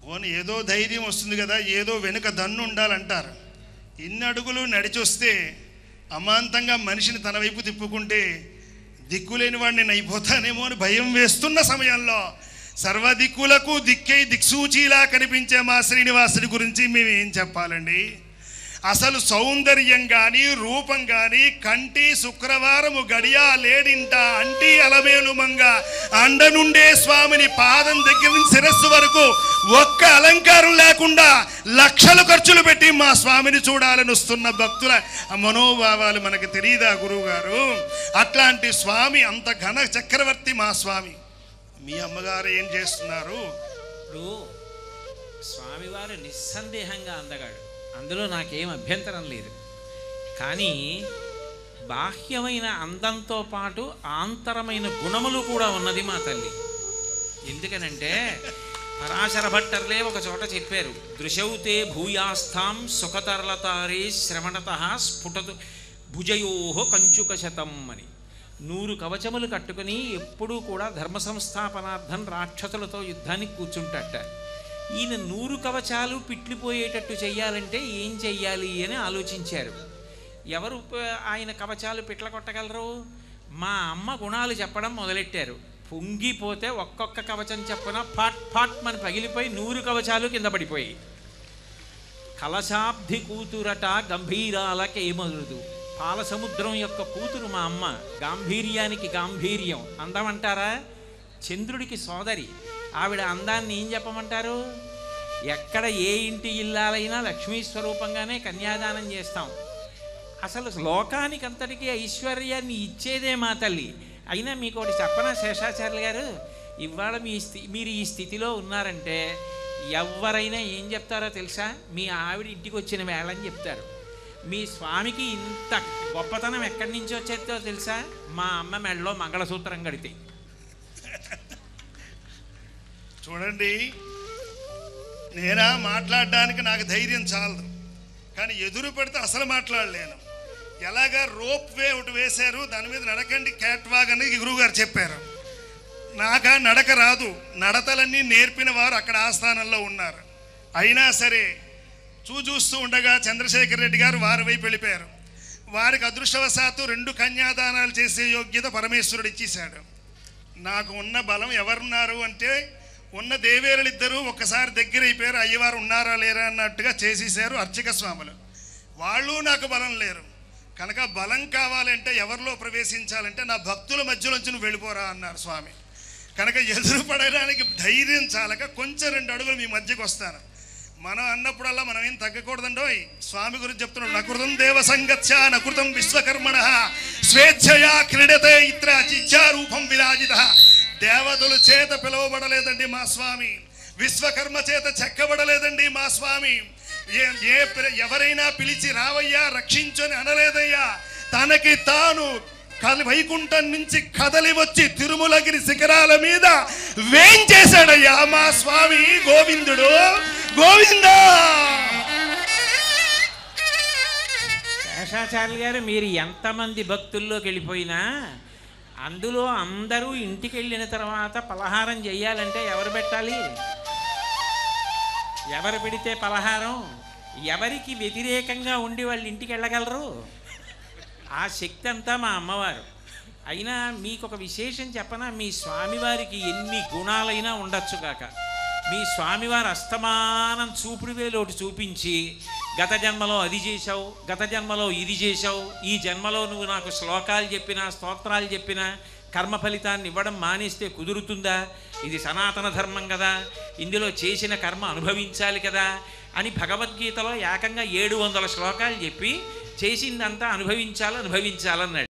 own ఏదో ధైర్యం వస్తుంది కదా ఏదో వెనుక దన్ను ఉండాలంటారు ఇన్ని అడుగులు నడిచొస్తే అమాంతంగా మనిషిని తన వైపు తిప్పుకుంటే దిక్కులేని వాడిని నేను అయిపోతానేమో అని భయం వేస్తున్న సమయంలో సర్వ దిక్కులకు దిక్కై దిక్సూచిలా కనిపించే మా శ్రీనివాసుడి గురించి మేము ఏం చెప్పాలండి అసలు సౌందర్యం కానీ రూపం కానీ కంటి శుక్రవారము గడియా లేడింట అంటి అలమేలు మంగ అండ నుండే స్వామిని పాదం దగ్గర నుంచి శిరస్సు వరకు ఒక్క అలంకారం లేకుండా లక్షలు ఖర్చులు పెట్టి మా స్వామిని చూడాలని వస్తున్న భక్తుల ఆ మనోభావాలు మనకు తెలియదా గురువు గారు అట్లాంటి స్వామి అంత ఘన చక్రవర్తి మా స్వామి మీ అమ్మగారు ఏం చేస్తున్నారు ఇప్పుడు స్వామివారు నిస్సందేహంగా అందగాడు అందులో నాకేం అభ్యంతరం లేదు కానీ బాహ్యమైన అందంతో పాటు ఆంతరమైన గుణములు కూడా ఉన్నది మా తల్లి ఎందుకనంటే పరాశర భట్టర్లే ఒక చోట చెప్పారు దృశౌతే భూయాస్థాం సుఖతరలతారే శ్రవణత స్ఫుటతు భుజయోహో కంచుక శతం అని నూరు కవచములు కట్టుకుని ఎప్పుడూ కూడా ధర్మ సంస్థాపనార్థం రాక్షసులతో యుద్ధానికి కూర్చుంటట ఈయన నూరు కవచాలు పిట్లిపోయేటట్టు చెయ్యాలంటే ఏం చెయ్యాలి అని ఆలోచించారు ఎవరు ప- ఆయన కవచాలు పిట్ల కొట్టగలరు మా అమ్మ గుణాలు చెప్పడం మొదలెట్టారు పొంగిపోతే ఒక్కొక్క కవచం చెప్పన ఫాట్ ఫాట్ మన పగిలిపోయి నూరు కవచాలు కింద పడిపోయి కలశాబ్ది కూతురట గంభీరాలకేమరుదు పాల సముద్రం యొక్క కూతురు మా అమ్మ గాంభీర్యానికి గాంభీర్యం అందమంటారా చంద్రుడికి సోదరి ఆవిడ అందాన్ని ఏం చెప్పమంటారు ఎక్కడ ఏ ఇంటి ఇల్లాలైనా లక్ష్మీ స్వరూపంగానే కన్యాదానం చేస్తాం అసలు లోకానికి అంతటికీ ఐశ్వర్యాన్ని ఇచ్చేదే మా తల్లి అయినా మీకు ఒకటి చెప్పనా శేషాచార్యులు గారు ఇవాళ మీ స్థి మీరు ఈ స్థితిలో ఉన్నారంటే ఎవరైనా ఏం చెప్తారో తెలుసా మీ ఆవిడ ఇంటికి వచ్చిన వేళని చెప్తారు మీ స్వామికి ఇంత గొప్పతనం ఎక్కడి నుంచి వచ్చేదో తెలుసా మా అమ్మ మెడలో మంగళసూత్రం కడితే చూడండి నేనా మాట్లాడడానికి నాకు ధైర్యం చాలదు కానీ ఎదురు పెడితే అసలు మాట్లాడలేను ఎలాగా రోప్ వే ఒకటి వేశారు దాని మీద నడకండి క్యాట్ వాగ్ అని గురువు గారు చెప్పారు నాకా నడక రాదు నడతలన్నీ నేర్పిన వారు అక్కడ ఆస్థానంలో ఉన్నారు అయినా సరే చూచూస్తూ ఉండగా చంద్రశేఖర్ రెడ్డి గారు వారి వైపు వెళ్ళిపోయారు వారికి అదృష్టవశాత్తు రెండు కన్యాదానాలు చేసే యోగ్యత పరమేశ్వరుడు ఇచ్చేశాడు నాకు ఉన్న బలం ఎవరున్నారు అంటే ఉన్న దేవేరులిద్దరూ ఒక్కసారి దగ్గర అయిపోయారు అయ్యవారు ఉన్నారా లేరా అన్నట్టుగా చేసేసారు అర్చక స్వాములు వాళ్ళు నాకు బలం లేరు కనుక బలం కావాలంటే ఎవరిలో ప్రవేశించాలంటే నా భక్తుల మధ్యలోంచి నువ్వు వెళ్ళిపోరా అన్నారు స్వామి కనుక ఎదురు పడడానికి ధైర్యం చాలక కొంచెం రెండు అడుగులు మీ మధ్యకు వస్తాను మనం అన్నప్పుడల్లా మనం ఏం తగ్గకూడదండోయ్ స్వామి గురించి చెప్తున్నాడు నకృతం దేవ సంగత్య నకృతం విశ్వకర్మణ స్వేచ్ఛయా క్రీడతే ఇత్ర చిచ్చారూపం విరాజిత దేవతలు చేత పిలువబడలేదండి మా స్వామి విశ్వకర్మ చేత చెక్కబడలేదండి మా స్వామి ఏ ఏ ప్ర- ఎవరైనా పిలిచి రావయ్యా రక్షించని అనలేదయ్యా తనకి తాను కలి వైకుంఠం నుంచి కదలి వచ్చి తిరుమలగిరి శిఖరాల మీద వేంచేశాడయ్యా మా స్వామి గోవిందుడు గోవిందా శేషాచార్యులు గారు మీరు ఎంతమంది భక్తుల్లోకి వెళ్ళిపోయినా అందులో అందరూ ఇంటికి వెళ్ళిన తర్వాత పలహారం చేయాలంటే ఎవరు పెట్టాలి ఎవరు పెడితే పలహారం ఎవరికి వ్యతిరేకంగా ఉండి వాళ్ళు ఇంటికి వెళ్ళగలరు ఆ శక్తి అంతా మా అమ్మవారు అయినా మీకు ఒక విశేషం చెప్పనా మీ స్వామివారికి ఎన్ని గుణాలైనా ఉండొచ్చు కాక మీ స్వామివారు అస్తమానం చూపుడు వేలోటి చూపించి గత జన్మలో అది చేశావు గత జన్మలో ఇది చేశావు ఈ జన్మలో నువ్వు నాకు శ్లోకాలు చెప్పినా స్తోత్రాలు చెప్పినా కర్మ ఫలితాన్ని ఇవ్వడం మానేస్తే కుదురుతుందా ఇది సనాతన ధర్మం కదా ఇందులో చేసిన కర్మ అనుభవించాలి కదా అని భగవద్గీతలో ఏకంగా ఏడు వందల శ్లోకాలు చెప్పి చేసిందంతా అనుభవించాలి అనుభవించాలన్నాడు